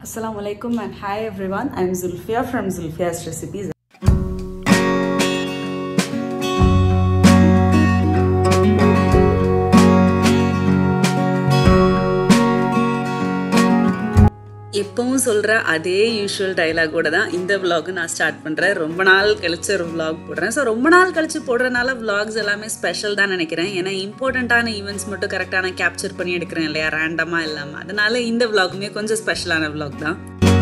Assalamu alaikum and hi everyone. I'm Zulfia from Zulfia's Recipes. எப்பவும் சொல்கிற அதே usual டைலாகோட தான் இந்த vlog நான் ஸ்டார்ட் பண்ணுறேன் ரொம்ப நாள் கழிச்சு ஒரு vlog போடுறேன் ஸோ ரொம்ப நாள் கழிச்சு போடுறதுனால vlogs எல்லாமே ஸ்பெஷல் தான் நினைக்கிறேன் ஏன்னா இம்பார்ட்டண்ட்டான ஈவெண்ட்ஸ் மட்டும் கரெக்டாக நான் கேப்சர் பண்ணி எடுக்கிறேன் இல்லையா ரேண்டமாக இல்லாமல் அதனால இந்த vlogமே கொஞ்சம் ஸ்பெஷலான vlog தான்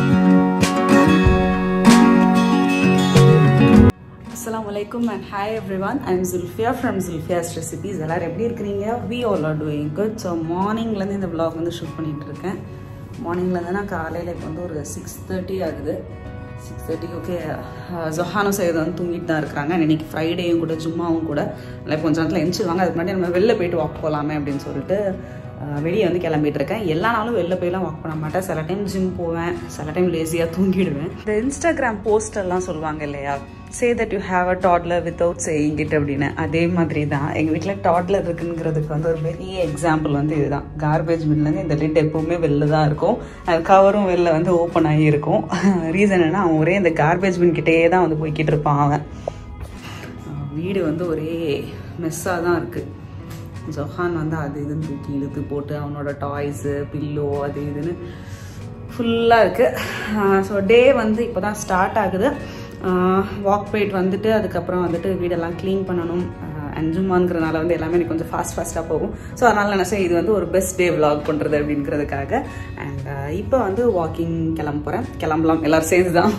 அஸ்லாம் வலைக்கும் and hi everyone I'm Zulfiya from Zulfiya's recipes எல்லோரும் எப்படி இருக்கிறீங்க we all are doing good so மார்னிங்லேருந்து இந்த vlog வந்து ஷூட் பண்ணிகிட்டு இருக்கேன் மார்னிங்லேருந்து நான் காலையில் இப்போ வந்து ஒரு சிக்ஸ் தேர்ட்டி ஆகுது சிக்ஸ் தேர்ட்டி ஓகே ஜொஹானும் சைடு வந்து தூங்கிட்டு தான் இருக்கிறாங்க இன்னைக்கு ஃப்ரைடேயும் கூட ஜும்மாவும் கூட இல்லை கொஞ்சம் நேரத்தில் எழுந்துருவாங்க அதுக்கு முன்னாடி நம்ம வெளில போயிட்டு வாக் போகலாமே அப்படின்னு சொல்லிட்டு அஹ், வெளியே வந்து கிளம்பிட்டு இருக்கேன் எல்லா நாளும் வெளில போயெல்லாம் வாக் பண்ண மாட்டேன் சில டைம் ஜிம் போவேன் சில டைம் லேசியாக தூங்கிடுவேன் இந்த இன்ஸ்டாகிராம் போஸ்டெல்லாம் சொல்லுவாங்க இல்லையா say that you have a toddler without saying it அப்படின்னு அதே மாதிரி தான் எங்கள் வீட்டில் டாட்லர் இருக்குங்கிறதுக்கு வந்து ஒரு பெரிய எக்ஸாம்பிள் வந்து இதுதான் கார்பேஜ் பின்லேருந்து இந்த லிட் எப்பவுமே வெளில தான் இருக்கும் அது கவரும் வெளில வந்து ஓப்பன் ஆகி இருக்கும் ரீசன் என்ன அவன் ஒரே இந்த கார்பேஜ் பின் கிட்டேயே தான் வந்து போய்கிட்டு இருப்பான் அவன் அஹ் வீடு வந்து ஒரே மெஸ்ஸாக தான் இருக்குது ஜொஹான் வந்து அது இதுன்னு தூக்கி இழுத்து போட்டு அவனோட டாய்ஸு பில்லோ அது இதுன்னு ஃபுல்லாக இருக்குது ஸோ டே வந்து இப்போ தான் ஸ்டார்ட் ஆகுது வாக் போயிட்டு வந்துட்டு அதுக்கப்புறம் வந்துட்டு வீடெல்லாம் க்ளீன் பண்ணணும் அண்ட் ஜும்மாங்கிறனால வந்து எல்லாமே எனக்கு கொஞ்சம் ஃபாஸ்ட் ஃபாஸ்ட்டாக போகும் ஸோ அதனால் நான் இது வந்து ஒரு பெஸ்ட் டே vlog பண்ணுறது அப்படிங்கிறதுக்காக அண்ட் இப்போ வந்து வாக்கிங் கிளம்ப போகிறேன் கிளம்பலாம் எல்லோரும் சேர்ந்து தான்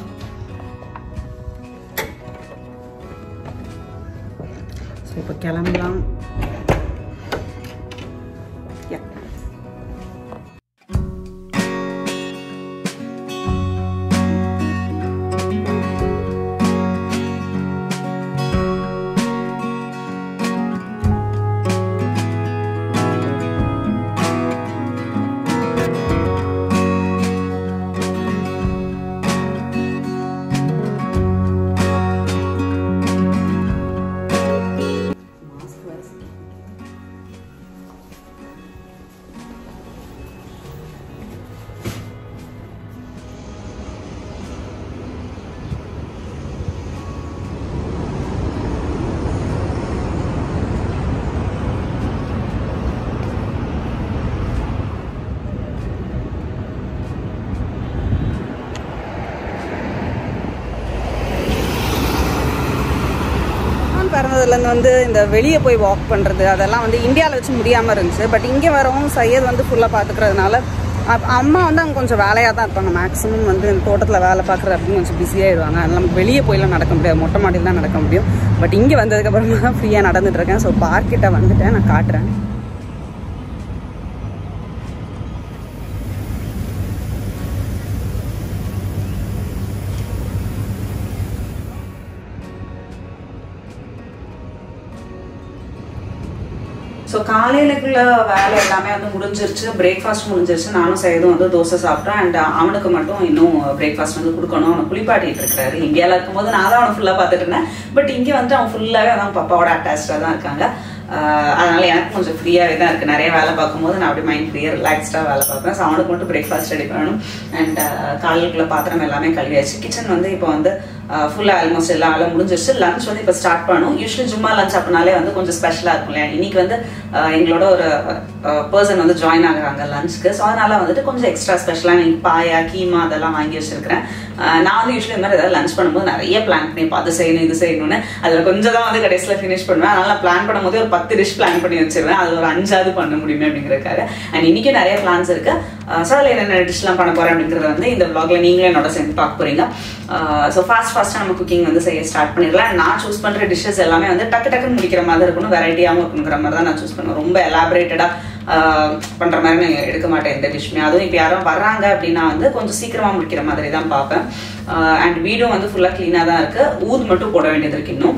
ஸோ இப்போ கிளம்பலாம் Yeah. Mask வேற சிக்கிட்டு. நான் பிறந்ததுலேருந்து வந்து இந்த வெளியே போய் வாக் பண்ணுறது அதெல்லாம் வந்து இந்தியாவில் வச்சு முடியாமல் இருந்துச்சு பட் இங்கே வரவும் சையத் வந்து ஃபுல்லாக பார்த்துக்கிறதுனால அப்- அம்மா வந்து அங்கே கொஞ்சம் வேலையாக தான் இருப்பாங்க மேக்ஸிமம் வந்து இந்த தோட்டத்தில் வேலை பார்க்குறது அப்படின்னு கொஞ்சம் பிஸியாகிடுவாங்க அதனால நமக்கு வெளியே போயெல்லாம் நடக்க முடியாது மொட்டை மாடியில் தான் நடக்க முடியும் பட் இங்கே வந்ததுக்கப்புறமா தான் ஃப்ரீயாக நடந்துட்டு இருக்கேன் ஸோ பார்க்கிட்ட வந்துட்டேன் நான் காட்டுறேன் ஸோ காலையிலக்குள்ள வேலை எல்லாமே வந்து முடிஞ்சிருச்சு பிரேக்ஃபாஸ்ட் முடிஞ்சிருச்சு நானும் செய்யதும் வந்து தோசை சாப்பிட்டேன் அண்ட் அவனுக்கு மட்டும் இன்னும் பிரேக்ஃபாஸ்ட் வந்து கொடுக்கணும் அவனை குளிப்பாட்டிட்டு இருக்காரு இந்தியாவில் இருக்கும்போது நான் தான் அவனை ஃபுல்லாக பார்த்துட்டு இருந்தேன் பட் இங்கே வந்து அவன் ஃபுல்லாகவே அதான் பாப்பாவோட அட்டாச்சாக தான் இருக்காங்க ஆஹ் அதனால எனக்கு கொஞ்சம் ஃப்ரீயாகவே தான் இருக்குது நிறைய வேலை பார்க்கும்போது நான் அப்படியே மைண்ட் ஃப்ரீயாக ரிலாக்ஸ்டாக வேலை பார்ப்பேன் ஸோ அவனுக்கு மட்டும் பிரேக்ஃபாஸ்ட் ரெடி பண்ணணும் அண்ட் காலையிலுக்குள்ள பாத்திரம் எல்லாமே கழுவியாச்சு கிச்சன் வந்து இப்போ வந்து ஃபுல்லாக ஆல்மோஸ்ட் எல்லா வேலை முடிஞ்சிருச்சு லஞ்ச் வந்து இப்போ ஸ்டார்ட் பண்ணும் யூஸ்வலி ஜும்மா லஞ்ச் அப்படினாலே வந்து கொஞ்சம் ஸ்பெஷலாக இருக்கும் இல்லையா இன்னைக்கு வந்து ஆஹ் எங்களோட ஒரு பர்சன் வந்து ஜாயின் ஆகுறாங்க லஞ்சுக்கு ஸோ அதனால வந்துட்டு கொஞ்சம் எக்ஸ்ட்ரா ஸ்பெஷலாக இன்னைக்கு பாயா கீமா அதெல்லாம் வாங்கி வச்சிருக்கிறேன் ஆஹ் நான் வந்து யூஸ்வலி இந்த மாதிரி ஏதாவது லஞ்ச் பண்ணும்போது நிறைய பிளான் பண்ணி அது செய்யணும் இது செய்யணும்னு அதில் கொஞ்சம் தான் வந்து கடைசியில் ஃபினிஷ் பண்ணுவேன் அதனால பிளான் பண்ணும்போது ஒரு பத்து டிஷ் பிளான் பண்ணி வச்சிருவேன் அது ஒரு அஞ்சாவது பண்ண முடியுமே அப்படிங்கிறதுக்காக அண்ட் இன்னைக்கு நிறைய பிளான்ஸ் இருக்கு ஸோ அதில் என்னென்ன டிஷ்லாம் பண்ண போறேன் அப்படிங்கிறத வந்து இந்த vlogல நீங்களே என்னோட சேர்ந்து பார்க்க போறீங்க ஸோ ஃபாஸ்ட் ஃபாஸ்ட்டாக நம்ம குக்கிங் வந்து செய்ய ஸ்டார்ட் பண்ணிடலாம் And நான் சூஸ் பண்ற டிஷ்ஷஸ் எல்லாமே வந்து டக்கு டக்குன்னு முடிக்கிற மாதிரி இருக்கணும் வெரைட்டியாகவும் இருக்கணுங்கிற மாதிரி தான் நான் சூஸ் பண்ணுவேன் ரொம்ப எலாபரேட்டடாக பண்ற மாதிரி நான் எடுக்க மாட்டேன் எந்த டிஷ்மே அதுவும் இப்போ யாரும் வர்றாங்க அப்படின்னா வந்து கொஞ்சம் சீக்கிரமா முடிக்கிற மாதிரி தான் பார்ப்பேன் அண்ட் வீடும் வந்து ஃபுல்லாக க்ளீனாக தான் இருக்கு ஊது மட்டும் போட வேண்டியது இருக்கு இன்னும்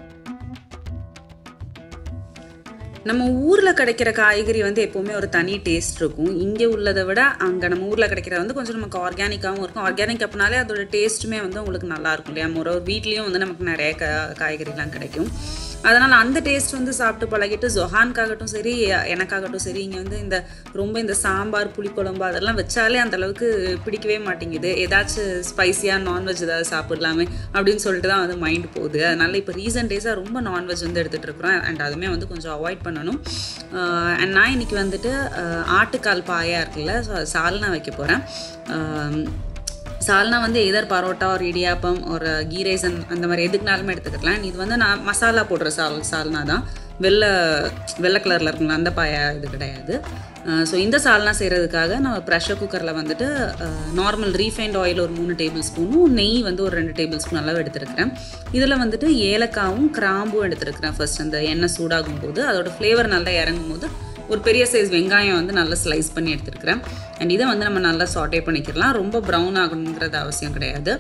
நம்ம ஊரில் கிடைக்கிற காய்கறி வந்து எப்போவுமே ஒரு தனி டேஸ்ட் இருக்கும் இங்கே உள்ளதை விட அங்கே நம்ம ஊரில் கிடைக்கிறது வந்து கொஞ்சம் நமக்கு ஆர்கானிக்காகவும் இருக்கும் ஆர்கானிக் அப்படின்னாலே அதோட டேஸ்ட்டுமே வந்து உங்களுக்கு நல்லா இருக்கும் இல்லையா ஒரு வீட்லேயும் வந்து நமக்கு நிறைய கா காய்கறிலாம் கிடைக்கும் அதனால் அந்த டேஸ்ட் வந்து சாப்பிட்டு பழகிட்டு ஜொஹான்காகட்டும் சரி எனக்காகட்டும் சரி இங்கே வந்து இந்த ரொம்ப இந்த சாம்பார் புளிக்குழம்பு அதெல்லாம் வச்சாலே அந்த அளவுக்கு பிடிக்கவே மாட்டேங்குது ஏதாச்சும் ஸ்பைசியாக நான்வெஜ் ஏதாவது சாப்பிடலாமே அப்படின்னு சொல்லிட்டு தான் வந்து மைண்ட் போகுது அதனால் இப்போ ரீசன்ட் டேஸாக ரொம்ப நான்வெஜ் வந்து எடுத்துகிட்டு இருக்கிறோம் அண்ட் அதுவுமே வந்து கொஞ்சம் அவாய்ட் பண்ணணும் அண்ட் நான் இன்னைக்கு வந்துட்டு அஹ், ஆட்டுக்கால் பாயா இருக்குல்ல ஸோ சால்னா வைக்க போகிறேன் சால்னா வந்து எதர் பரோட்டா ஒரு இடியாப்பம் ஒரு கீ ரைஸ் அந்த அந்த மாதிரி எதுக்குனாலுமே எடுத்துக்கலாம் இது வந்து நான் மசாலா போடுற சால் சால்னா தான் வெள்ளை வெள்ளை கலரில் இருக்குங்களா அந்த பாயா இது கிடையாது ஸோ இந்த சால்னா செய்கிறதுக்காக நான் ப்ரெஷர் குக்கரில் வந்துட்டு நார்மல் ரீஃபைண்ட் ஆயில் ஒரு மூணு டேபிள் ஸ்பூனும் நெய் வந்து ஒரு ரெண்டு டேபிள் ஸ்பூன் அளவு எடுத்துருக்கிறேன் இதில் வந்துட்டு ஏலக்காவும் கிராம்பும் எடுத்துருக்கிறேன் ஃபர்ஸ்ட் அந்த எண்ணெய் சூடாகும் போது அதோட ஃப்ளேவர் நல்லா இறங்கும் போது ஒரு பெரிய சைஸ் வெங்காயம் வந்து நல்லா ஸ்லைஸ் பண்ணி எடுத்துருக்கிறேன் அண்ட் இதை வந்து நம்ம நல்லா சாட்டே பண்ணிக்கலாம் ரொம்ப ப்ரௌன் ஆகணுங்கிறது அவசியம் கிடையாது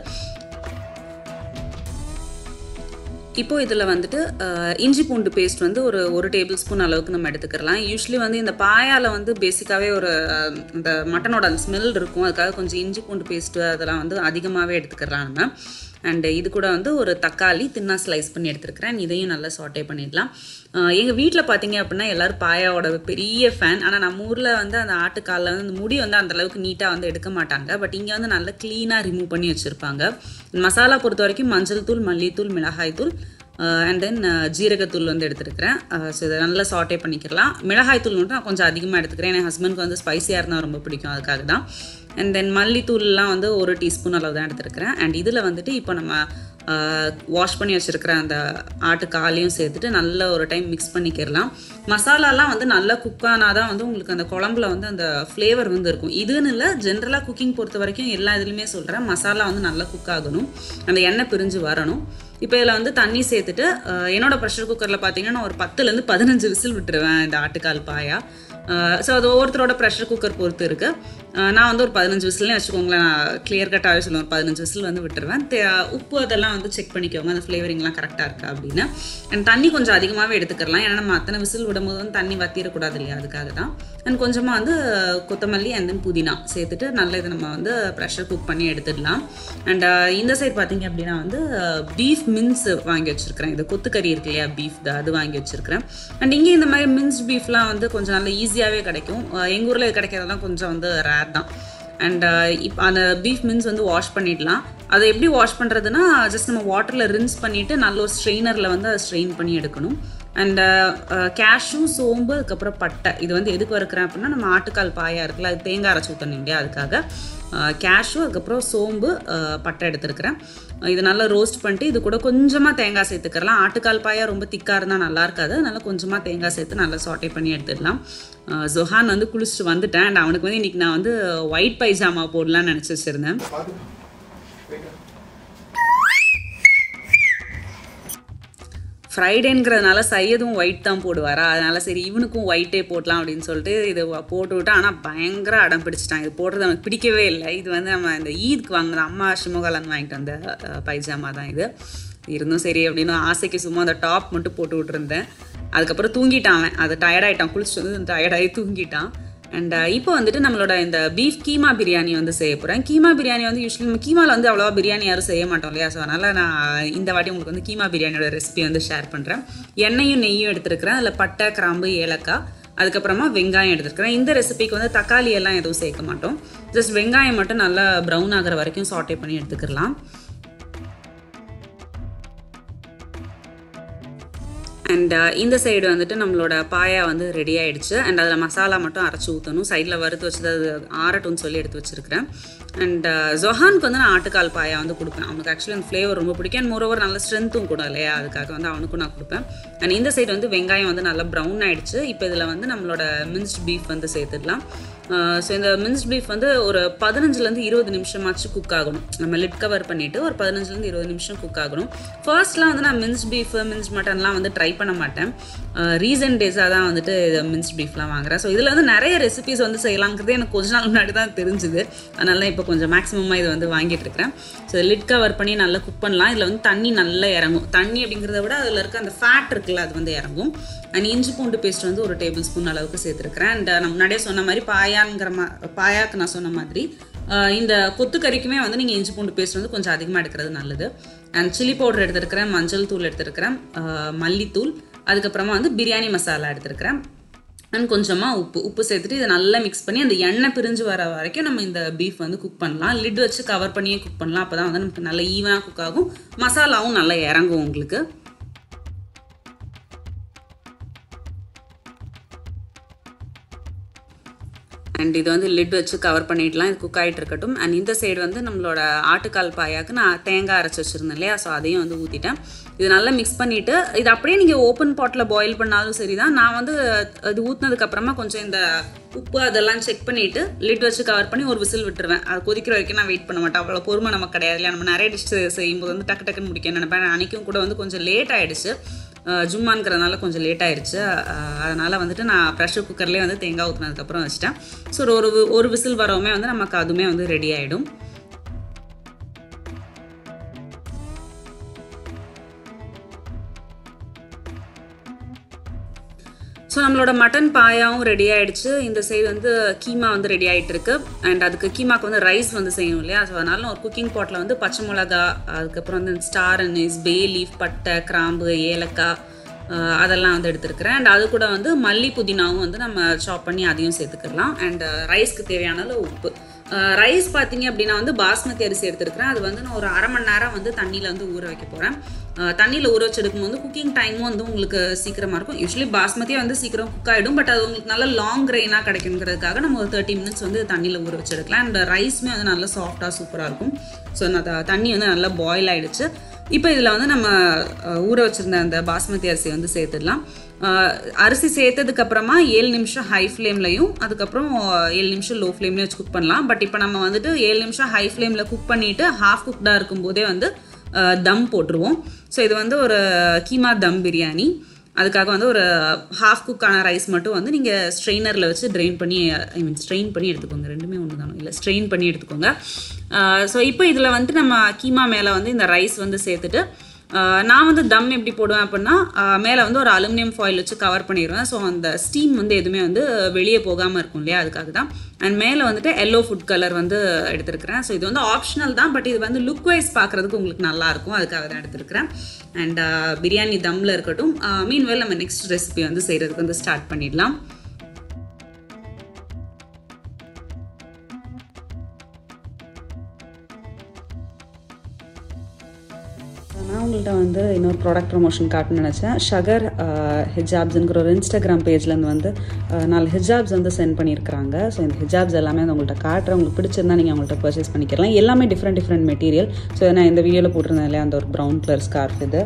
இப்போ இதில் வந்துட்டு அஹ், இஞ்சி பூண்டு பேஸ்ட் வந்து ஒரு ஒரு டேபிள் ஸ்பூன் அளவுக்கு நம்ம எடுத்துக்கலாம் யூஸ்வலி வந்து இந்த பாயால வந்து பேசிக்காகவே ஒரு அஹ், இந்த மட்டனோட அந்த ஸ்மெல் இருக்கும் அதுக்காக கொஞ்சம் இஞ்சி பூண்டு பேஸ்ட்டு அதெல்லாம் வந்து அதிகமாகவே எடுத்துக்கலாம் நம்ம அண்ட் இது கூட வந்து ஒரு தக்காளி தின்னா ஸ்லைஸ் பண்ணி எடுத்துருக்கிறேன் இதையும் நல்லா சாட்டே பண்ணிடலாம் எங்கள் வீட்டில் பார்த்தீங்க அப்படின்னா எல்லாரும் பாயாவோட பெரிய ஃபேன் ஆனால் நம்ம ஊரில் வந்து அந்த ஆட்டுக்காலில் வந்து அந்த முடி வந்து அந்த அளவுக்கு நீட்டாக வந்து எடுக்க மாட்டாங்க பட் இங்கே வந்து நல்லா க்ளீனாக ரிமூவ் பண்ணி வச்சுருப்பாங்க மசாலா பொறுத்த வரைக்கும் மஞ்சள் தூள் மல்லித்தூள் மிளகாய் தூள் அண்ட் தென் ஜீரகத்தூள் வந்து எடுத்துருக்கிறேன் ஸோ இதை நல்லா சாட்டே பண்ணிக்கலாம் மிளகாய் தூள் மட்டும் நான் கொஞ்சம் அதிகமாக எடுத்துக்கிறேன் என் ஹஸ்பண்ட்க்கு வந்து ஸ்பைசியாக இருந்தால் ரொம்ப பிடிக்கும் அதுக்காக தான் அண்ட் தென் மல்லித்தூள்லாம் வந்து ஒரு டீஸ்பூன் அளவு தான் எடுத்துருக்கிறேன் அண்ட் இதில் வந்துட்டு இப்போ நம்ம வாஷ் பண்ணி வச்சுருக்கிற அந்த ஆட்டு காலையும் சேர்த்துட்டு நல்ல ஒரு டைம் மிக்ஸ் பண்ணிக்கிறலாம் மசாலாலாம் வந்து நல்லா குக் ஆனால் தான் வந்து உங்களுக்கு அந்த குழம்புல வந்து அந்த ஃப்ளேவர் வந்து இருக்கும் இதுன்னு இல்லை ஜென்ரலாக குக்கிங் பொறுத்த வரைக்கும் எல்லா இதுலையுமே சொல்கிறேன் மசாலா வந்து நல்லா குக் ஆகணும் அந்த எண்ணெய் பிரிஞ்சு வரணும் இப்போ இதில் வந்து தண்ணி சேர்த்துட்டு அஹ், என்னோட ப்ரெஷர் குக்கரில் பார்த்தீங்கன்னா நான் ஒரு பத்துலேருந்து பதினஞ்சு விசில் விட்டுருவேன் இந்த ஆட்டுக்கால் பாயா ஸோ அது ஒவ்வொருத்தரோட ப்ரெஷர் குக்கர் பொறுத்து இருக்குது நான் வந்து ஒரு பதினஞ்சு விசில்னே வச்சுக்கோங்களேன் நான் கிளியர் கட்டாகவே சொல்லுவேன் ஒரு பதினஞ்சு விசில் வந்து விட்டுருவேன் தே- உப்பு அதெல்லாம் வந்து செக் பண்ணிக்கோங்க அந்த ஃப்ளேவரிங்லாம் கரெக்டாக இருக்கா அப்படின்னு அண்ட் தண்ணி கொஞ்சம் அதிகமாகவே எடுத்துக்கலாம் ஏன்னா நம்ம அத்தனை விசில் விடும்போது வந்து தண்ணி வத்திரக்கூடாது இல்லையா அதுக்காக தான் அண்ட் கொஞ்சமாக வந்து கொத்தமல்லி அண்ட் தென் புதினா சேர்த்துட்டு நல்லா இதை நம்ம வந்து ப்ரெஷர் குக் பண்ணி எடுத்துடலாம் அண்ட் இந்த சைடு பார்த்தீங்க அப்படின்னா வந்து பீஃப் மின்ஸ் வாங்கி வச்சுருக்கிறேன் இது கொத்துக்கறி இருக்கு இல்லையா பீஃப் அது வாங்கி வச்சுருக்கிறேன் அண்ட் இங்கே இந்த மாதிரி மின்ஸ் பீஃப்லாம் வந்து கொஞ்சம் நல்லா ஈஸியாகவே கிடைக்கும் எங்கள் ஊரில் கிடைக்கிறதெல்லாம் கொஞ்சம் வந்து ரேர் தான் அண்ட் இப்போ அந்த பீஃப் மின்ஸ் வந்து வாஷ் பண்ணிடலாம் அதை எப்படி வாஷ் பண்ணுறதுன்னா ஜஸ்ட் நம்ம வாட்டரில் ரின்ஸ் பண்ணிவிட்டு நல்ல ஒரு ஸ்ட்ரெயினரில் வந்து அதை ஸ்ட்ரெயின் பண்ணி எடுக்கணும் அண்ட் கேஷும் சோம்பு அதுக்கப்புறம் பட்டை இது வந்து எதுக்கு வறுக்கிறேன் அப்படின்னா நம்ம ஆட்டுக்கால் பாயா இருக்குல்ல அது தேங்காய் அரைச்சி ஊற்றணும் இல்லையா அதுக்காக கேஷு அதுக்கப்புறம் சோம்பு அஹ், பட்டை எடுத்துருக்கிறேன் இது நல்லா ரோஸ்ட் பண்ணிட்டு இது கூட கொஞ்சமாக தேங்காய் சேர்த்துக்கலாம் ஆட்டுக்கால் பாயா ரொம்ப திக்காக இருந்தால் நல்லா இருக்காது அதனால கொஞ்சமாக தேங்காய் சேர்த்து நல்லா சாட்டே பண்ணி எடுத்துடலாம் அஹ், ஜொஹான் வந்து குளிச்சுட்டு வந்துட்டேன் அண்ட் அவனுக்கு வந்து இன்னைக்கு நான் வந்து ஒயிட் பைஜாமா போடலாம்னு நினச்சி வச்சுருந்தேன் ஃப்ரைடேங்கிறதுனால சையதும் ஒயிட் தான் போடுவாரா அதனால சரி இவனுக்கும் ஒயிட்டே போடலாம் அப்படின்னு சொல்லிட்டு இது போட்டு விட்டேன் ஆனால் பயங்கர அடம் பிடிச்சிட்டான் இது போடுறது அவனுக்கு பிடிக்கவே இல்லை இது வந்து நம்ம இந்த ஈத்க்கு வாங்கின அம்மா சிமோகாலன் வாங்கிட்டு வந்த அஹ், பைஜாமா தான் இது இருந்தும் சரி அப்படின்னு ஆசைக்கு சும்மா அந்த டாப் மட்டும் போட்டு விட்டுருந்தேன் அதுக்கப்புறம் தூங்கிட்டான் அவன் அது டயர்டாயிட்டான் குளிச்சுட்டு வந்து டயர்டாகி தூங்கிட்டான் அண்ட் இப்போ வந்துட்டு நம்மளோட இந்த பீஃப் கீமா பிரியாணி வந்து செய்ய போகிறேன் கீமா பிரியாணி வந்து யூஸ்வலி நம்ம கீமாவில் வந்து அவ்வளோவா பிரியாணி யாரும் செய்ய மாட்டோம் இல்லையா ஸோ அதனால் நான் இந்த வாட்டி உங்களுக்கு வந்து கீமா பிரியாணியோட ரெசிபி வந்து ஷேர் பண்ணுறேன் எண்ணெயும் நெய்யும் எடுத்துருக்கிறேன் அதில் பட்டை கிராம்பு ஏலக்காய் அதுக்கப்புறமா வெங்காயம் எடுத்துருக்கிறேன் இந்த ரெசிபிக்கு வந்து தக்காளி எல்லாம் எதுவும் சேர்க்க மாட்டோம் ஜஸ்ட் வெங்காயம் மட்டும் நல்லா ப்ரௌன் ஆகிற வரைக்கும் சாட்டே பண்ணி எடுத்துக்கலாம் அண்ட் இந்த சைடு வந்துட்டு நம்மளோட பாயா வந்து ரெடி ஆயிடுச்சு அண்ட் அதில் மசாலா மட்டும் அரைச்சி ஊற்றணும் சைடில் வறுத்து வச்சது அது ஆறட்டும்னு சொல்லி எடுத்து வச்சிருக்கிறேன் அண்ட் ஜொஹானுக்கு வந்து நான் ஆட்டுக்கால் பாயா வந்து கொடுப்பேன் அவனுக்கு ஆக்சுவலி அந்த ஃப்ளேவர் ரொம்ப பிடிக்கும் அண்ட் மோரோவர் நல்ல ஸ்ட்ரென்த்தும் கூட இல்லையா அதுக்காக வந்து அவனுக்கும் நான் கொடுப்பேன் அண்ட் இந்த சைடு வந்து வெங்காயம் வந்து நல்லா ப்ரௌன் ஆயிடுச்சு இப்போ இதில் வந்து நம்மளோட மின்ஸ்ட் பீஃப் வந்து சேர்த்துடலாம் ஸோ இந்த மின்ஸ்ட் பீஃப் வந்து ஒரு பதினஞ்சுலேருந்து இருபது நிமிஷமாச்சு குக் ஆகணும் நம்ம லிட் கவர் பண்ணிவிட்டு ஒரு பதினஞ்சுலேருந்து இருபது நிமிஷம் குக் ஆகணும் ஃபர்ஸ்ட்லாம் வந்து நான் மின்ஸ் பீஃப் மின்ஸ் மட்டன்லாம் வந்து ட்ரை பண்ண மாட்டேன் ரீசன்ட் டேஸாக தான் வந்துட்டு மின்ஸ் பீஃப்லாம் வாங்குறேன் ஸோ இதில் வந்து நிறைய ரெசிபிஸ் வந்து செய்யலாங்கிறது எனக்கு கொஞ்ச நாள் முன்னாடி தான் தெரிஞ்சுது அதனால இப்போ கொஞ்சம் மேக்ஸிமமாக இது வந்து வாங்கிட்டு இருக்கிறேன் ஸோ லிட் கவர் பண்ணி நல்லா குக் பண்ணலாம் இதில் வந்து தண்ணி நல்லா இறங்கும் தண்ணி அப்படிங்கிறத விட அதில் இருக்க அந்த ஃபேட் இருக்குல்ல அது வந்து இறங்கும் அண்ட் இஞ்சி பூண்டு பேஸ்ட் வந்து ஒரு டேபிள் ஸ்பூன் அளவுக்கு சேர்த்துருக்கிறேன் அண்ட் நான் முன்னாடியே சொன்ன மாதிரி பாயாங்கிற மா பாயாக்கு நான் சொன்ன மாதிரி அஹ் இந்த கொத்துக்கறிக்குமே வந்து நீங்கள் இஞ்சி பூண்டு பேஸ்ட் வந்து கொஞ்சம் அதிகமாக எடுக்கிறது நல்லது அண்ட் சில்லி பவுடர் எடுத்துருக்கிறேன் மஞ்சள் தூள் எடுத்துருக்கிறேன் அஹ் மல்லித்தூள் அதுக்கப்புறமா வந்து பிரியாணி மசாலா எடுத்துருக்கிறேன் அண்ட் கொஞ்சமாக உப்பு உப்பு சேர்த்துட்டு இதை நல்லா மிக்ஸ் பண்ணி அந்த எண்ணெய் பிரிஞ்சு வர வரைக்கும் நம்ம இந்த பீஃப் வந்து குக் பண்ணலாம் லிட் வச்சு கவர் பண்ணியே குக் பண்ணலாம் அப்போ தான் வந்து நமக்கு நல்லா ஈவனாக குக் ஆகும் மசாலாவும் நல்லா இறங்கும் உங்களுக்கு அண்ட் இது வந்து லிட் வச்சு கவர் பண்ணிடலாம் இது குக் ஆகிட்டு இருக்கட்டும் அண்ட் இந்த சைடு வந்து நம்மளோட ஆட்டுக்கால் பாயாக்கு நான் தேங்காய் அரைச்சி வச்சுருந்தேன் இல்லையா ஸோ அதையும் வந்து ஊற்றிட்டேன் இது நல்லா மிக்ஸ் பண்ணிவிட்டு இது அப்படியே நீங்கள் ஓப்பன் பாட்டில் பாயில் பண்ணாலும் சரி தான் நான் வந்து அது ஊற்றினதுக்கப்புறமா கொஞ்சம் இந்த உப்பு அதெல்லாம் செக் பண்ணிவிட்டு லிட் வச்சு கவர் பண்ணி ஒரு விசில் விட்டுருவேன் அது கொதிக்கிற வரைக்கும் நான் வெயிட் பண்ண மாட்டேன் அவ்வளோ பொறுமை நமக்கு கிடையாது இல்லையா நம்ம நிறைய டிஷ் செய்யும்போது வந்து டக்கு டக்குன்னு முடிக்க நினைப்பேன் அன்றைக்கும் கூட வந்து கொஞ்சம் லேட் ஆகிடுச்சு ஜும்மான்கிறதுனால கொஞ்சம் லேட் ஆயிடுச்சு அதனால் வந்துட்டு நான் ப்ரெஷர் குக்கர்லேயே வந்து தேங்காய் ஊற்றினதுக்கப்புறம் வச்சிட்டேன் ஸோ ஒரு ஒரு விசில் வரவுமே வந்து நமக்கு அதுவுமே வந்து ரெடி ஆகிடும் ஸோ நம்மளோட மட்டன் பாயாவும் ரெடி ஆகிடுச்சு இந்த சைடு வந்து கீமா வந்து ரெடி ஆகிட்டு இருக்கு அண்ட் அதுக்கு கீமாக்கு வந்து ரைஸ் வந்து செய்யணும் இல்லையா ஸோ அதனால நான் ஒரு குக்கிங் பாட்டில் வந்து பச்சை மிளகா அதுக்கப்புறம் வந்து ஸ்டார் அனிஸ் பே லீஃப் பட்டை கிராம்பு ஏலக்காய் அதெல்லாம் வந்து எடுத்துருக்கிறேன் அண்ட் அது கூட வந்து மல்லி புதினாவும் வந்து நம்ம சாப் பண்ணி அதையும் சேர்த்துக்கலாம் அண்ட் ரைஸ்க்கு தேவையான அளவு உப்பு ரைஸ் பார்த்தீங்க அப்படின்னா வந்து பாஸ்மதி அரிசி எடுத்துருக்கிறேன் அது வந்து நான் ஒரு அரை மணி நேரம் வந்து தண்ணியில் வந்து ஊற வைக்க போகிறேன் தண்ணியில் ஊற வச்சு எடுக்கும்போது குக்கிங் டைமும் வந்து உங்களுக்கு சீக்கிரமாக இருக்கும் யூஸ்வலி பாஸ்மதியே வந்து சீக்கிரம் குக் ஆகிடும் பட் அது உங்களுக்கு நல்ல லாங் கிரெயினாக கிடைக்குங்கிறதுக்காக நம்ம ஒரு தேர்ட்டி மினிட்ஸ் வந்து தண்ணியில் ஊற வச்சு எடுக்கலாம் அண்ட் ரைஸுமே வந்து நல்லா சாஃப்டாக சூப்பராக இருக்கும் ஸோ அந்த தண்ணி வந்து நல்லா பாயில் ஆகிடுச்சு இப்போ இதில் வந்து நம்ம ஊற வச்சுருந்த அந்த பாஸ்மதி அரிசி வந்து சேர்த்துடலாம் அரிசி சேர்த்ததுக்கு அப்புறமா ஏழு நிமிஷம் ஹை ஃப்ளேம்லையும் அதுக்கப்புறம் ஏழு நிமிஷம் லோ ஃப்ளேம்லேயும் வச்சு குக் பண்ணலாம் பட் இப்போ நம்ம வந்துட்டு ஏழு நிமிஷம் ஹை ஃப்ளேமில் குக் பண்ணிவிட்டு ஹாஃப் குக்டாக இருக்கும்போதே வந்து தம் போட்டுருவோம் ஸோ இது வந்து ஒரு கீமா தம் பிரியாணி அதுக்காக வந்து ஒரு ஹாஃப் குக்கான ரைஸ் மட்டும் வந்து நீங்கள் ஸ்ட்ரெயினரில் வச்சு ட்ரெயின் பண்ணி ஐ மீன் ஸ்ட்ரெயின் பண்ணி எடுத்துக்கோங்க ரெண்டுமே ஒன்று தானே இல்லை ஸ்ட்ரெயின் பண்ணி எடுத்துக்கோங்க ஸோ இப்போ இதில் வந்துட்டு நம்ம கீமா மேலே வந்து இந்த ரைஸ் வந்து சேர்த்துட்டு நான் வந்து தம் எப்படி போடுவேன் அப்படின்னா மேலே வந்து ஒரு அலுமினியம் ஃபாயில் வச்சு கவர் பண்ணிடுவேன் ஸோ அந்த ஸ்டீம் வந்து எதுவுமே வந்து வெளியே போகாமல் இருக்கும் இல்லையா அதுக்காக தான் அண்ட் மேலே வந்துட்டு எல்லோ ஃபுட் கலர் வந்து எடுத்திருக்கிறேன் ஸோ இது வந்து ஆப்ஷனல் தான் பட் இது வந்து லுக் வைஸ் பார்க்குறதுக்கு உங்களுக்கு நல்லாயிருக்கும் அதுக்காக தான் எடுத்திருக்கிறேன் அண்ட் பிரியாணி தம்மில் இருக்கட்டும் மீன்வேல் நம்ம நெக்ஸ்ட் ரெசிபி வந்து செய்கிறதுக்கு வந்து ஸ்டார்ட் பண்ணிடலாம் நான் உங்கள்கிட்ட வந்து இன்னொரு ப்ராடக்ட் ப்ரொமோஷன் காட்டணும்னு நினச்சேன் ஷகர் ஹிஜாப்ஸுங்கிற ஒரு இன்ஸ்டாகிராம் பேஜ்லேருந்து வந்து நாலு ஹிஜாப்ஸ் வந்து சென்ட் பண்ணியிருக்கிறாங்க ஸோ இந்த ஹிஜாப்ஸ் எல்லாமே வந்து உங்கள்கிட்ட காட்டுறேன் உங்களுக்கு பிடிச்சிருந்தா நீங்கள் அவங்கள்ட்ட பர்ச்சேஸ் பண்ணிக்கலாம் எல்லாமே டிஃப்ரெண்ட் டிஃப்ரெண்ட் மெட்டீரியல் ஸோ நான் இந்த வீடியோவில் போட்டிருந்தேன் இல்லையா அந்த ஒரு ப்ரௌன் கலர் ஸ்கார்ஃப் இது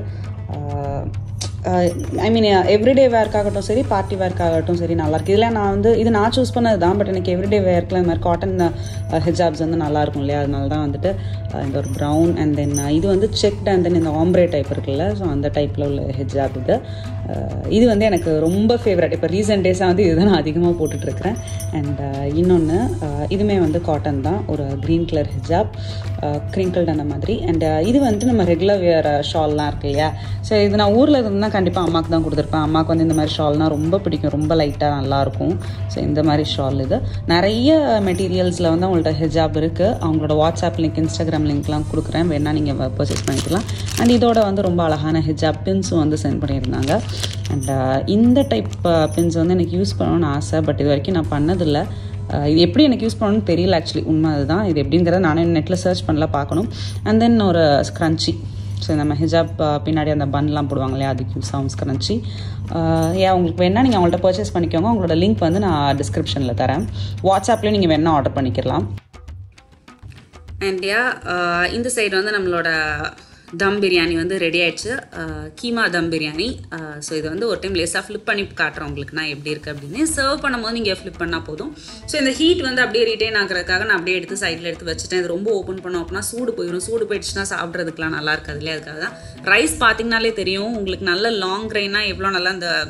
ஐ மீன் எவ்ரிடே வேர்க்காகட்டும் சரி பார்ட்டி வேர்க்காகட்டும் சரி நல்லாயிருக்கு இதில் நான் வந்து இது நான் சூஸ் பண்ணது தான் பட் எனக்கு எவ்ரிடே வேர்க்கில் இந்த மாதிரி காட்டன் ஹிஜாப்ஸ் வந்து நல்லாயிருக்கும் இல்லையா அதனால தான் வந்துட்டு இந்த ஒரு ப்ரௌன் அண்ட் தென் இது வந்து செக்ட் அண்ட் தென் இந்த ஆம்ப்ரே டைப் இருக்குல்ல ஸோ அந்த டைப்பில் உள்ள ஹிஜாப் இது இது வந்து எனக்கு ரொம்ப ஃபேவரட் இப்போ ரீசெண்ட் டேஸாக வந்து இதுதான் நான் அதிகமாக போட்டுட்ருக்கிறேன் அண்ட் இன்னொன்று இதுவுமே வந்து காட்டன் தான் ஒரு க்ரீன் கலர் ஹிஜாப் க்ரிங்கிள்ட் அந்த மாதிரி அண்ட் இது வந்து நம்ம ரெகுலர் வியர் ஷால்லாம் இருக்கு இல்லையா ஸோ இது நான் ஊரில் இருந்தால் கண்டிப்பாக அம்மாவுக்கு தான் கொடுத்துருப்பேன் அம்மாவுக்கு வந்து இந்த மாதிரி ஷால்னால் ரொம்ப பிடிக்கும் ரொம்ப லைட்டாக நல்லாயிருக்கும் ஸோ இந்த மாதிரி ஷால் இது நிறைய மெட்டீரியல்ஸில் வந்து அவங்கள்ட்ட ஹிஜாப் இருக்குது அவங்களோட வாட்ஸ்அப் லிங்க் இன்ஸ்டாகிராம் லிங்க்லாம் கொடுக்குறேன் வேணால் நீங்கள் பர்ச்சேஸ் பண்ணிக்கலாம் அண்ட் இதோட வந்து ரொம்ப அழகான ஹிஜாப் பின்ஸும் வந்து சென்ட் பண்ணியிருந்தாங்க அண்ட் இந்த டைப் பின்ஸ் வந்து எனக்கு யூஸ் பண்ணணும்னு ஆசை பட் இது வரைக்கும் நான் பண்ணதில்லை இது எப்படி எனக்கு யூஸ் பண்ணணும்னு தெரியல ஆக்சுவலி உண்மை அதுதான் இது எப்படிங்கிறத நானே நெட்டில் சர்ச் பண்ணல பார்க்கணும் அண்ட் தென் ஒரு ஸ்க்ரன்ச்சி ஸோ நம்ம ஹிஜாப் பின்னாடி அந்த பன்லாம் போடுவாங்க இல்லையா அதுக்கு யூஸ் ஆகும் ஸ்க்ரன்ச்சி ஏன் உங்களுக்கு வேணால் நீங்கள் அவங்கள்ட்ட பர்ச்சேஸ் பண்ணிக்கோங்க உங்களோட லிங்க் வந்து நான் டிஸ்கிரிப்ஷனில் தரேன் வாட்ஸ்அப்லேயும் நீங்கள் வேணால் ஆர்டர் பண்ணிக்கலாம் அண்ட் யா இந்த சைடு வந்து நம்மளோட தம் பிரியாணி வந்து ரெடி ஆயிடுச்சு கீமா தம் பிரியாணி ஸோ இது வந்து ஒரு டைம் லேஸாக ஃப்ளிப் பண்ணி காட்டுறேன் உங்களுக்கு நான் எப்படி இருக்குது அப்படின்னு சர்வ் பண்ணும்போது நீங்கள் ஃப்ளிப் பண்ணால் போதும் ஸோ இந்த ஹீட் வந்து அப்படியே ரிட்டைன் ஆகிறதுக்காக நான் அப்படியே எடுத்து சைடில் எடுத்து வச்சுட்டேன் இது ரொம்ப ஓப்பன் பண்ணோம் அப்படின்னா சூடு போயிடும் சூடு போயிடுச்சுன்னா சாப்பிட்றதுக்குலாம் நல்லா இருக்காது இல்லையா அதுக்காக தான் ரைஸ் பார்த்தீங்கனாலே தெரியும் உங்களுக்கு நல்ல லாங் கிரைனாக எவ்வளோ நல்லா அந்த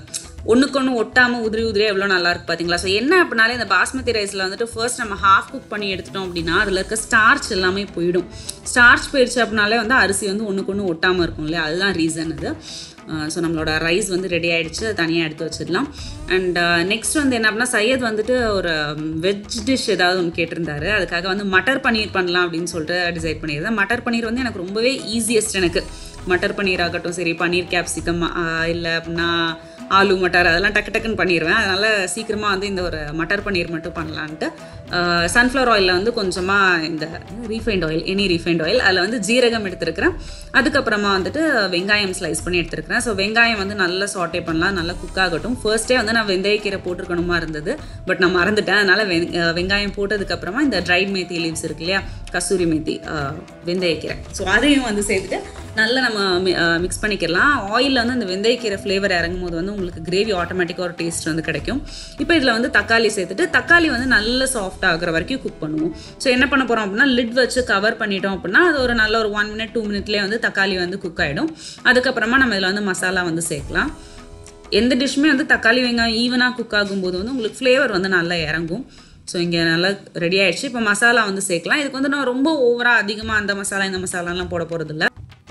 ஒன்றுக்கு ஒன்று ஒட்டாமல் உதிரி உதிரியாக எவ்வளோ நல்லா இருக்கு பார்த்தீங்களா ஸோ என்ன அப்படின்னாலே இந்த பாஸ்மதி ரைஸில் வந்துட்டு ஃபர்ஸ்ட் நம்ம ஹாஃப் குக் பண்ணி எடுத்துட்டோம் அப்படின்னா அதில் இருக்க ஸ்டார்ச் எல்லாமே போயிடும் ஸ்டார்ச் போயிடுச்சு அப்படின்னாலே வந்து அரிசி வந்து ஒன்றுக்கு ஒன்று ஒட்டாமல் இருக்கும் இல்லையா அதுதான் ரீசன் அது ஸோ நம்மளோட ரைஸ் வந்து ரெடி ஆகிடுச்சு தனியாக எடுத்து வச்சிடலாம் அண்ட் நெக்ஸ்ட் வந்து என்ன அப்படின்னா சையத் வந்துட்டு ஒரு வெஜ் டிஷ் ஏதாவது ஒன்று கேட்டிருந்தாரு அதுக்காக வந்து மட்டர் பன்னீர் பண்ணலாம் அப்படின்னு சொல்லிட்டு டிசைட் பண்ணியிருந்தேன் மட்டர் பன்னீர் வந்து எனக்கு ரொம்பவே ஈஸியஸ்ட் எனக்கு மட்டர் பன்னீர் ஆகட்டும் சரி பன்னீர் கேப்சிகம் இல்லை அப்படின்னா ஆலு மட்டர் அதெல்லாம் டக்கு டக்குன்னு பண்ணிடுவேன் அதனால் சீக்கிரமாக வந்து இந்த ஒரு மட்டர் பன்னீர் மட்டும் பண்ணலான்ட்டு சன்ஃப்ளவர் ஆயிலில் வந்து கொஞ்சமாக இந்த refined oil any refined oil அதில் வந்து ஜீரகம் எடுத்துருக்கிறேன் அதுக்கப்புறமா வந்துட்டு வெங்காயம் ஸ்லைஸ் பண்ணி எடுத்துருக்கிறேன் ஸோ வெங்காயம் வந்து நல்லா சாட்டே பண்ணலாம் நல்லா குக் ஆகட்டும் ஃபர்ஸ்ட்டே வந்து நான் வெந்தயக்கீரை போட்டிருக்கணுமா இருந்தது பட் நான் மறந்துட்டேன் அதனால் வெ வெங்காயம் போட்டதுக்கப்புறமா இந்த ட்ரைட் மேத்தி லீவ்ஸ் இருக்கு இல்லையா கஸ்தூரி மேத்தி வெந்தயக்கீரை ஸோ அதையும் வந்து சேர்த்துட்டு நல்லா நம்ம மிக்ஸ் பண்ணிக்கலாம் ஆயிலில் வந்து அந்த வெந்தயக்கீரை ஃப்ளேவர் இறங்கும் போது வந்து உங்களுக்கு கிரேவி ஆட்டோமேட்டிக்காக ஒரு டேஸ்ட் வந்து கிடைக்கும் இப்போ இதில் வந்து தக்காளி சேர்த்துட்டு தக்காளி வந்து நல்ல சாஃப்ட் ஆகுற வரைக்கும் குக் பண்ணுவோம் ஸோ என்ன பண்ண போகிறோம் அப்படின்னா லிட் வச்சு கவர் பண்ணிட்டோம் அப்படின்னா அது ஒரு நல்ல ஒரு ஒன் மினிட் டூ மினிட்லேயே வந்து தக்காளி வந்து குக் ஆகிடும் அதுக்கப்புறமா நம்ம இதில் வந்து மசாலா வந்து சேர்க்கலாம் எந்த டிஷ்ஷுமே வந்து தக்காளி வெங்காயம் ஈவனாக குக் ஆகும்போது வந்து உங்களுக்கு ஃப்ளேவர் வந்து நல்லா இறங்கும் ஸோ இங்கே நல்லா ரெடி ஆயிடுச்சு இப்போ மசாலா வந்து சேர்க்கலாம் இதுக்கு வந்து நான் ரொம்ப ஓவராக அதிகமாக அந்த மசாலா இந்த மசாலாலாம் போட போகிறதில்ல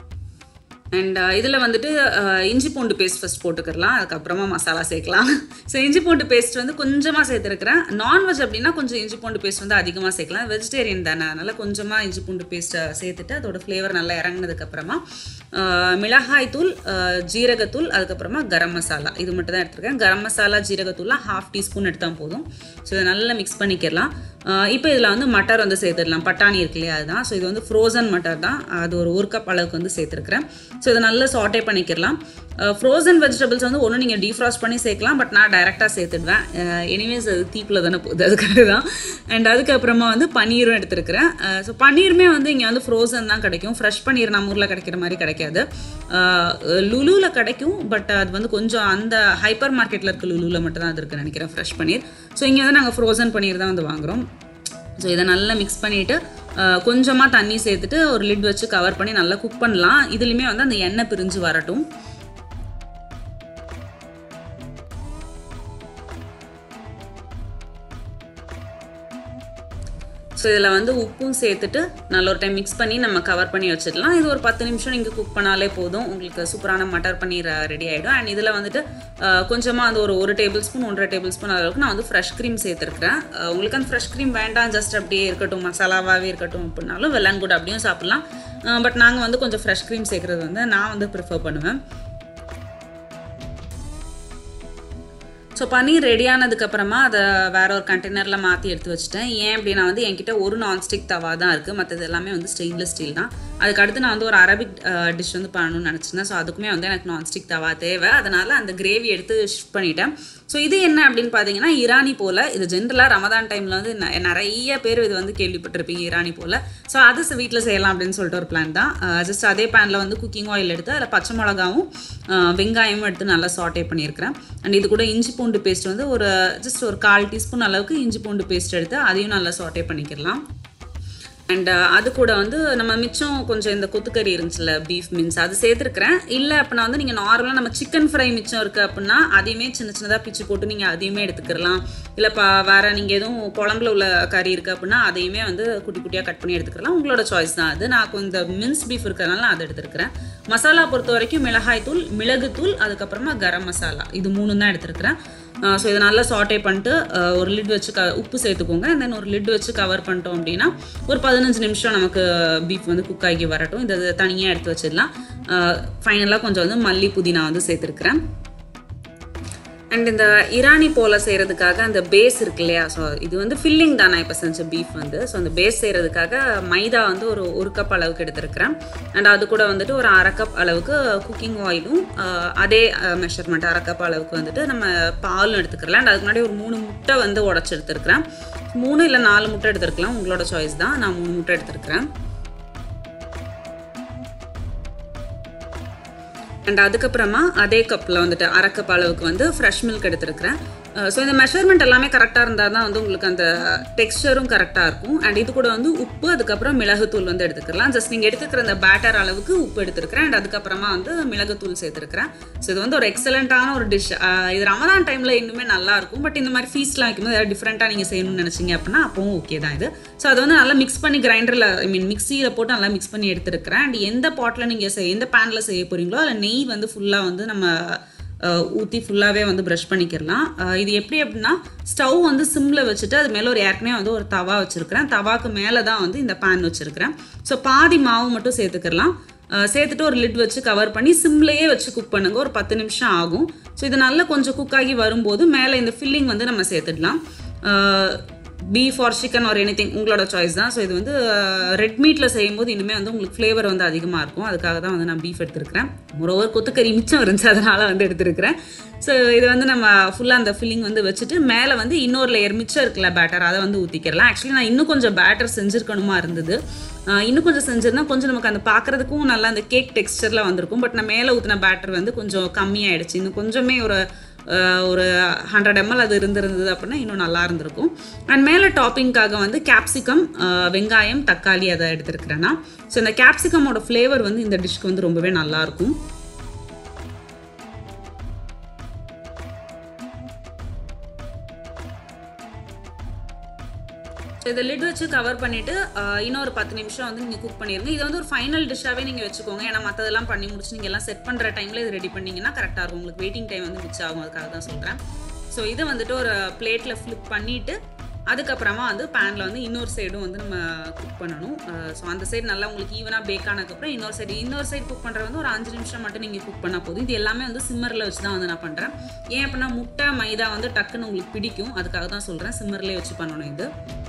அண்ட் இதில் வந்துட்டு இஞ்சி பூண்டு பேஸ்ட் ஃபஸ்ட் போட்டுக்கிறலாம் அதுக்கப்புறமா மசாலா சேர்க்கலாம் ஸோ இஞ்சி பூண்டு பேஸ்ட் வந்து கொஞ்சமாக சேர்த்துருக்கிறேன் நான்வெஜ் அப்படின்னா கொஞ்சம் இஞ்சி பூண்டு பேஸ்ட் வந்து அதிகமாக சேர்க்கலாம் வெஜிடேரியன் தானே அதனால் கொஞ்சமாக இஞ்சி பூண்டு பேஸ்ட்டை சேர்த்துட்டு அதோட ஃப்ளேவர் நல்லா இறங்கினதுக்கப்புறமா மிளகாய் தூள் ஜீரகத்தூள் அதுக்கப்புறமா கரம் மசாலா இது மட்டும் தான் எடுத்துருக்கேன் கரம் மசாலா ஜீரகத்தூள்லாம் ஹாஃப் டீஸ்பூன் எடுத்தால் போதும் ஸோ இதை நல்லா மிக்ஸ் பண்ணிக்கலாம் இப்போ இதில் வந்து மட்டர் வந்து சேர்த்துடலாம் பட்டாணி இருக்கு இல்லையா அதுதான் ஸோ இது வந்து ஃப்ரோசன் மட்டர் தான் அது ஒரு ஒரு கப் அளவுக்கு வந்து சேர்த்துருக்குறேன் ஸோ இதை நல்லா சாட்டே பண்ணிக்கிறலாம் ஃப்ரோசன் வெஜிடபிள்ஸ் வந்து ஒன்று நீங்கள் டீஃப்ராஸ்ட் பண்ணி சேர்க்கலாம் பட் நான் டைரெக்டாக சேர்த்துடுவேன் எனிவேஸ் அது தீப்பில் தானே போகுது அதுக்காக தான் அண்ட் அதுக்கப்புறமா வந்து பன்னீரும் எடுத்துருக்கிறேன் ஸோ பன்னீருமே வந்து இங்கே வந்து ஃப்ரோசன் தான் கிடைக்கும் ஃப்ரெஷ் பன்னீர் நம்ம ஊரில் கிடைக்கிற மாதிரி கிடைக்காது லுலுவில் கிடைக்கும் பட் அது வந்து கொஞ்சம் அந்த ஹைப்பர் மார்க்கெட்டில் இருக்க லுலுவில் மட்டும் தான் அது இருக்குன்னு நினைக்கிறேன் ஃப்ரெஷ் பன்னீர் ஸோ இங்கே வந்து நாங்கள் ஃப்ரோசன் பன்னீர் தான் வந்து வாங்குகிறோம் ஸோ இதை நல்லா மிக்ஸ் பண்ணிவிட்டு கொஞ்சமாக தண்ணி சேர்த்துட்டு ஒரு லிட் வச்சு கவர் பண்ணி நல்லா குக் பண்ணலாம் இதுலேயுமே வந்து அந்த எண்ணெய் பிரிஞ்சு வரட்டும் ஸோ இதில் வந்து உப்பும் சேர்த்துட்டு நல்ல ஒரு டைம் மிக்ஸ் பண்ணி நம்ம கவர் பண்ணி வச்சிடலாம் இது ஒரு பத்து நிமிஷம் நீங்கள் குக் பண்ணாலே போதும் உங்களுக்கு சூப்பரான மட்டர் பன்னீர் ரெடி ஆகிடும் அண்ட் இதில் வந்துட்டு கொஞ்சமாக அந்த ஒரு ஒரு டேபிள் ஸ்பூன் ஒன்றரை டேபிள் ஸ்பூன் அளவுக்கு நான் வந்து ஃப்ரெஷ் க்ரீம் சேர்த்துருக்கிறேன் உங்களுக்கு அந்த ஃப்ரெஷ் க்ரீம் வேண்டாம் ஜஸ்ட் அப்படியே இருக்கட்டும் மசாலாவாகவே இருக்கட்டும் அப்படின்னாலும் வெள்ளன் கூட அப்படியும் சாப்பிட்லாம் பட் நாங்கள் வந்து கொஞ்சம் ஃப்ரெஷ் க்ரீம் சேர்க்குறது வந்து நான் வந்து ப்ரிஃபர் பண்ணுவேன் ஸோ பன்னீர் ரெடி ஆனதுக்கப்புறமா அதை வேற ஒரு கண்டெய்னரில் மாற்றி எடுத்து வச்சுட்டேன் ஏன் அப்படின்னா வந்து என்கிட்ட ஒரு நான்ஸ்டிக் தவா தான் இருக்குது மற்றது எல்லாமே வந்து ஸ்டெயின்லெஸ் ஸ்டீல் தான் அதுக்கு அடுத்து நான் வந்து ஒரு அரபிக் டிஷ் வந்து பண்ணணும்னு நினச்சிருந்தேன் ஸோ அதுக்குமே வந்து எனக்கு நான்ஸ்டிக் தவா தேவை அதனால் அந்த கிரேவி எடுத்து ஷிஃப்ட் பண்ணிட்டேன் ஸோ இது என்ன அப்படின்னு பார்த்தீங்கன்னா இரானி போல் இது ஜென்ரலாக ரமதான் டைமில் வந்து நிறைய பேர் இது வந்து கேள்விப்பட்டிருப்பீங்க இரானி போல் ஸோ அது வீட்டில் செய்யலாம் அப்படின்னு சொல்லிட்டு ஒரு பிளான் தான் ஜஸ்ட் அதே பேனில் வந்து குக்கிங் ஆயில் எடுத்து அதில் பச்சை மிளகாவும் வெங்காயமும் எடுத்து நல்லா சாட்டே பண்ணியிருக்கிறேன் அண்ட் இது கூட இஞ்சி பூண்டு பேஸ்ட் வந்து ஒரு ஜஸ்ட் ஒரு கால் டீஸ்பூன் அளவுக்கு இஞ்சி பூண்டு பேஸ்ட் எடுத்து அதையும் நல்லா சாட்டே பண்ணிக்கலாம் அண்ட் அது கூட வந்து நம்ம மிச்சம் கொஞ்சம் இந்த கொத்துக்கறி இருந்துச்சுல பீஃப் மீன்ஸ் அது சேர்த்துருக்குறேன் இல்லை அப்படின்னா வந்து நீங்கள் நார்மலாக நம்ம சிக்கன் ஃப்ரை மிச்சம் இருக்குது அப்படின்னா அதையுமே சின்ன சின்னதாக பிச்சு போட்டு நீங்கள் அதையுமே எடுத்துக்கலாம் இல்லை பா வேறு நீங்கள் எதுவும் குழம்புல உள்ள கறி இருக்குது அப்படின்னா அதையுமே வந்து குட்டி குட்டியாக கட் பண்ணி எடுத்துக்கலாம் உங்களோட சாய்ஸ் தான் அது நான் கொஞ்சம் மின்ஸ் பீஃப் இருக்கிறதுனால நான் அதை எடுத்துருக்கிறேன் மசாலா பொறுத்த வரைக்கும் மிளகாய் தூள் மிளகுத்தூள் அதுக்கப்புறமா கரம் மசாலா இது மூணு தான் எடுத்துருக்கிறேன் ஸோ இதை நல்லா சாட்டே பண்ணிட்டு ஒரு லிட் வச்சு க உப்பு சேர்த்துக்கோங்க தென் ஒரு லிட் வச்சு கவர் பண்ணிட்டோம் அப்படின்னா ஒரு பதினஞ்சு நிமிஷம் நமக்கு பீஃப் வந்து குக் ஆகி வரட்டும் இதை தனியாக எடுத்து வச்சிடலாம் ஃபைனலாக கொஞ்சம் வந்து மல்லி புதினா வந்து சேர்த்துருக்குறேன் அண்ட் இந்த இரானி போல செய்கிறதுக்காக அந்த பேஸ் இருக்கு இல்லையா ஸோ இது வந்து ஃபில்லிங் தான் நான் இப்போ செஞ்ச பீஃப் வந்து ஸோ அந்த பேஸ் செய்கிறதுக்காக மைதா வந்து ஒரு ஒரு கப் அளவுக்கு எடுத்திருக்கிறேன் அண்ட் அது கூட வந்துட்டு ஒரு அரை கப் அளவுக்கு குக்கிங் ஆயிலும் அதே மெஷர்மெண்ட் அரை கப் அளவுக்கு வந்துட்டு நம்ம பாலும் எடுத்துக்கலாம் அண்ட் அதுக்கு முன்னாடி ஒரு மூணு முட்டை வந்து உடச்சி எடுத்துருக்கிறேன் மூணு இல்லை நாலு முட்டை எடுத்துருக்கலாம் உங்களோட சாய்ஸ் தான் நான் மூணு முட்டை எடுத்துருக்கிறேன் அண்ட் அதுக்கப்புறமா அதே கப்பில் வந்துட்டு அரை கப் அளவுக்கு வந்து ஃப்ரெஷ் மில்க் எடுத்துருக்கிறேன் ஸோ இந்த மெஷர்மெண்ட் எல்லாமே கரெக்டாக இருந்தால் தான் வந்து உங்களுக்கு அந்த டெக்ஸ்டரும் கரெக்டாக இருக்கும் அண்ட் இது கூட வந்து உப்பு அதுக்கப்புறம் மிளகுத்தூள் வந்து எடுத்துக்கலாம் ஜஸ்ட் நீங்கள் எடுத்துக்கிற அந்த பேட்டர் அளவுக்கு உப்பு எடுத்துருக்கிறேன் அண்ட் அதுக்கப்புறமா வந்து மிளகுத்தூள் சேர்த்துருக்கிறேன் ஸோ இது வந்து ஒரு எக்ஸலண்ட்டான ஒரு டிஷ் இது ரமதான் டைமில் இன்னுமே நல்லா இருக்கும் பட் இந்த மாதிரி ஃபீஸ்ட்லாம் வைக்கும்போது ஏதாவது டிஃப்ரெண்ட்டாக நீங்கள் செய்யணும்னு நினச்சிங்க அப்படின்னா அப்பவும் ஓகே தான் இது ஸோ அதை வந்து நல்லா மிக்ஸ் பண்ணி கிரைண்டரில் ஐ மீன் மிக்சியில் போட்டு நல்லா மிக்ஸ் பண்ணி எடுத்துருக்கிறேன் அண்ட் எந்த பாட்டில் நீங்கள் செய் எந்த பேனில் செய்ய போகிறீங்களோ அதில் நெய் வந்து ஃபுல்லாக வந்து நம்ம ஊற்றி ஃபுல்லாகவே வந்து ப்ரஷ் பண்ணிக்கிறலாம் இது எப்படி அப்படின்னா ஸ்டவ் வந்து சிம்மில் வச்சுட்டு அது மேலே ஒரு ஏற்கனவே வந்து ஒரு தவா வச்சுருக்கிறேன் தவாக்கு மேலே தான் வந்து இந்த பேன் வச்சுருக்கிறேன் ஸோ பாதி மாவு மட்டும் சேர்த்துக்கிறலாம் சேர்த்துட்டு ஒரு லிட் வச்சு கவர் பண்ணி சிம்லேயே வச்சு குக் பண்ணுங்க ஒரு பத்து நிமிஷம் ஆகும் ஸோ இது நல்லா கொஞ்சம் குக் ஆகி வரும்போது மேலே இந்த ஃபில்லிங் வந்து நம்ம சேர்த்துடலாம் beef or chicken or anything உங்களோட சாய்ஸ் தான் ஸோ இது வந்து ரெட் மீட்டில் செய்யும்போது இனிமேல் வந்து உங்களுக்கு ஃப்ளேவர் வந்து அதிகமாக இருக்கும் அதுக்காக தான் வந்து நான் பீஃப் எடுத்துருக்கிறேன் ஒரு கொத்துக்கறி மிச்சம் இருந்துச்சு அதனால் வந்து எடுத்துருக்கிறேன் ஸோ இது வந்து நம்ம ஃபுல்லாக அந்த ஃபில்லிங் வந்து வச்சுட்டு மேலே வந்து இன்னொரு லேயர் மிச்சம் இருக்குல்ல பேட்டர் அதை வந்து ஊற்றிக்கிறலாம் ஆக்சுவலி நான் இன்னும் கொஞ்சம் பேட்டர் செஞ்சுருக்கணுமா இருந்தது இன்னும் கொஞ்சம் செஞ்சிருந்தா கொஞ்சம் நமக்கு அந்த பார்க்குறதுக்கும் நல்லா அந்த கேக் டெக்ஸ்டரில் வந்திருக்கும் பட் நான் மேலே ஊற்றின பேட்டர் வந்து கொஞ்சம் கம்மியாயிடுச்சு இன்னும் கொஞ்சமே ஒரு ஒரு ஹண்ட்ரட் எம்எல் அது இருந்திருந்தது அப்படின்னா இன்னும் நல்லா இருந்திருக்கும் அண்ட் மேலே டாப்பிங்காக வந்து கேப்சிகம் வெங்காயம் தக்காளி அதை எடுத்துருக்கிறேன்னா ஸோ இந்த கேப்சிகமோட ஃப்ளேவர் வந்து இந்த டிஷ்க்கு வந்து ரொம்பவே நல்லாயிருக்கும் ஸோ இதை லிட் வச்சு கவர் பண்ணிவிட்டு இன்னொரு பத்து நிமிஷம் வந்து நீங்கள் குக் பண்ணிடுங்க இதை வந்து ஒரு ஃபைனல் டிஷ்ஷாகவே நீங்கள் வச்சுக்கோங்க ஏன்னா மற்றதெல்லாம் பண்ணி முடிச்சு நீங்கள் எல்லாம் செட் பண்ணுற டைமில் இது ரெடி பண்ணிங்கன்னா கரெக்டாக இருக்கும் உங்களுக்கு வெயிட்டிங் டைம் வந்து மிச்சம் ஆகும் அதுக்காக தான் சொல்கிறேன் ஸோ இதை வந்துட்டு ஒரு பிளேட்டில் ஃப்ளிப் பண்ணிவிட்டு அதுக்கப்புறமா வந்து பேனில் வந்து இன்னொரு சைடும் வந்து நம்ம குக் பண்ணணும் ஸோ அந்த சைடு நல்லா உங்களுக்கு ஈவனாக பேக் ஆனதுக்கப்புறம் இன்னொரு சைடு இன்னொரு சைடு குக் பண்ணுறது வந்து ஒரு அஞ்சு நிமிஷம் மட்டும் நீங்கள் குக் பண்ணால் போதும் இது எல்லாமே வந்து சிம்மரில் வச்சு தான் வந்து நான் பண்ணுறேன் ஏன் அப்படின்னா முட்டை மைதா வந்து டக்குன்னு உங்களுக்கு பிடிக்கும் அதுக்காக தான் சொல்கிறேன் சிம்மர்லேயே வச்சு பண்ணணும் இது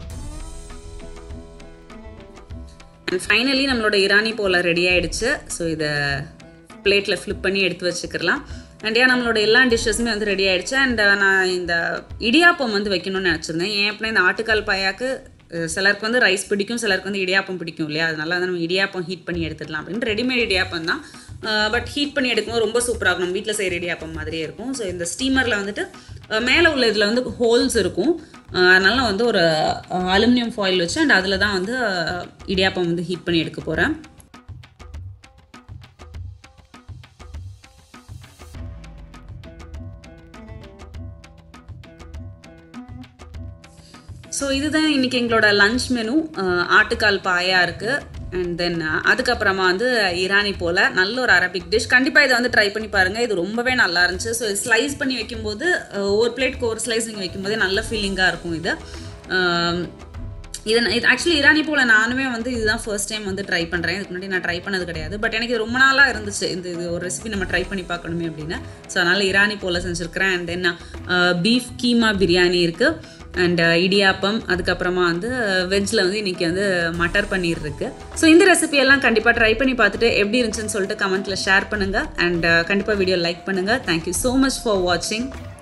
அண்ட் ஃபைனலி நம்மளோட இரானி போல ரெடி ஆகிடுச்சு ஸோ இதை பிளேட்டில் ஃப்ளிப் பண்ணி எடுத்து வச்சுக்கலாம் அண்ட் ஏன் நம்மளோட எல்லா டிஷ்ஷஸுமே வந்து ரெடி ஆகிடுச்சு அண்ட் நான் இந்த இடியாப்பம் வந்து வைக்கணும்னு நினச்சிருந்தேன் ஏன் அப்படின்னா இந்த ஆட்டுக்கால் பாயாக்கு சிலருக்கு வந்து ரைஸ் பிடிக்கும் சிலருக்கு வந்து இடியாப்பம் பிடிக்கும் இல்லையா அதனால வந்து நம்ம இடியாப்பம் ஹீட் பண்ணி எடுத்துடலாம் அப்படின்னு ரெடிமேட் இடியாப்பம் தான் பட் ஹீட் பண்ணி எடுக்கும்போது ரொம்ப சூப்பராக இருக்கும் நம்ம வீட்டில் செய்கிற இடியாப்பம் மாதிரியே இருக்கும் ஸோ இந்த ஸ்டீமரில் வந்துட்டு மேலே உள்ள இதில் வந்து ஹோல்ஸ் இருக்கும் அதனால நான் வந்து ஒரு அலுமினியம் ஃபாயில் வச்சு அண்ட் அதில் தான் வந்து இடியாப்பம் வந்து ஹீட் பண்ணி எடுக்க போகிறேன் ஸோ இதுதான் இன்றைக்கி எங்களோட லஞ்ச் மெனு ஆட்டுக்கால் பாயா இருக்குது அண்ட் தென் அதுக்கப்புறமா வந்து இரானி போல் நல்ல ஒரு அரபிக் டிஷ் கண்டிப்பாக இதை வந்து ட்ரை பண்ணி பாருங்கள் இது ரொம்பவே நல்லா இருந்துச்சு ஸோ ஸ்லைஸ் பண்ணி வைக்கும்போது ஒரு பிளேட்க்கு ஒரு ஸ்லைஸ் நீங்கள் வைக்கும்போதே நல்ல ஃபீலிங்காக இருக்கும் இது இது இது ஆக்சுவலி இரானி போல் நானுமே வந்து இதுதான் ஃபர்ஸ்ட் டைம் வந்து ட்ரை பண்ணுறேன் இதுக்கு முன்னாடி நான் ட்ரை பண்ணது கிடையாது பட் எனக்கு ரொம்ப நாளாக இருந்துச்சு இந்த இது ஒரு ரெசிபி நம்ம ட்ரை பண்ணி பார்க்கணுமே அப்படின்னு ஸோ அதனால் இரானி போல் செஞ்சுருக்கிறேன் and then beef keema biryani இருக்குது அண்ட் இடியாப்பம் அதுக்கப்புறமா வந்து வெஜ்ஜில் வந்து இன்றைக்கி வந்து மட்டர் பன்னீர் இருக்குது ஸோ இந்த ரெசிபி எல்லாம் கண்டிப்பாக ட்ரை பண்ணி பார்த்துட்டு எப்படி இருந்துச்சுன்னு சொல்லிட்டு கமெண்ட்டில் ஷேர் பண்ணுங்கள் அண்ட் கண்டிப்பாக வீடியோ லைக் பண்ணுங்கள் தேங்க்யூ ஸோ மச் ஃபார் வாட்சிங்